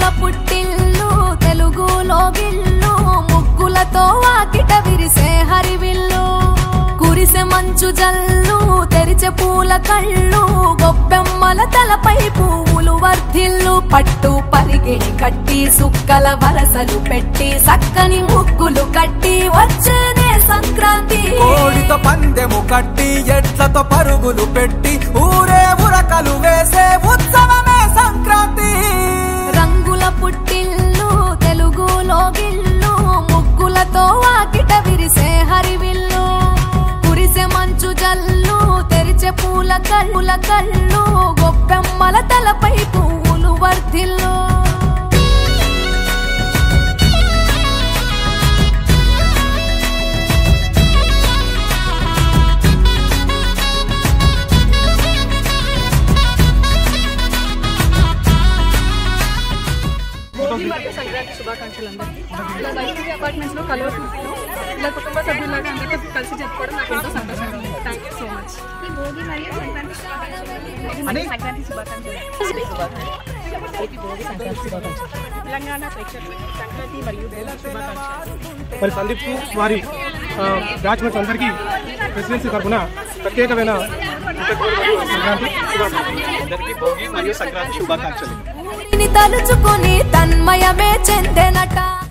పుట్టిల్లు తెలుగులో గిల్లు ముగ్గులతో వాకిట విరిసే హరివిల్లు కురిసె మంచు జల్లు తెరిచే పూల కళ్ళు గొబ్బెమ్మల తలపై పువ్వులు వర్ధిల్లు పట్టు పరిగిడి కట్టి సుక్కల వరసలు పెట్టి సక్కని ముగ్గులు కట్టి వచ్చేనే సంక్రాంతి కోడితో పందెము కట్టి ఎట్లతో పరుగులు పెట్టి ఊరే ఉరకలు వేసే ఉత్సవమే సంక్రాంతి రంగుల పుట్టిల్లు తెలుగులో గిల్లు ముగ్గులతో వాకిట విరిసే హరివిల్లు కురిసె మంచు జల్లు తెరిచే పూల కళ్ళుల కళ్ళు గొప్పెమ్మల తలపై పువ్వులు వర్ధిల్లు భోగి మరియు సంక్రాంతి శుభాకాంక్షలు అందరికీ ఇలా వైద్య అపార్ట్మెంట్స్ లో కలవకుంటున్నాను ఇలా కుటుంబ సభ్యులాగా అందరితో కలిసి జరుపుకోవడం నాకు ఎంతో సంతోషంగా ఉంది థ్యాంక్ యూ సో మచ్ ఈ భోగి మరియు సంక్రాంతి శుభాకాంక్షలు సంక్రాంతి శుభాకాంక్షలు తెలంగాణ ప్రేక్షకులకి సంక్రాంతి మరియు భోగి శుభాకాంక్షలు మరి సందీప్ వారి బ్యాచ్మెంట్స్ అందరికీ ప్రెసిడెన్సీ తరఫున ప్రత్యేకమైన సంక్రాంతి శుభాకాంక్షలు అందరికీ భోగి మరియు సంక్రాంతి శుభాకాంక్షలు తలుచుకుని తన్మయమే చెందెనట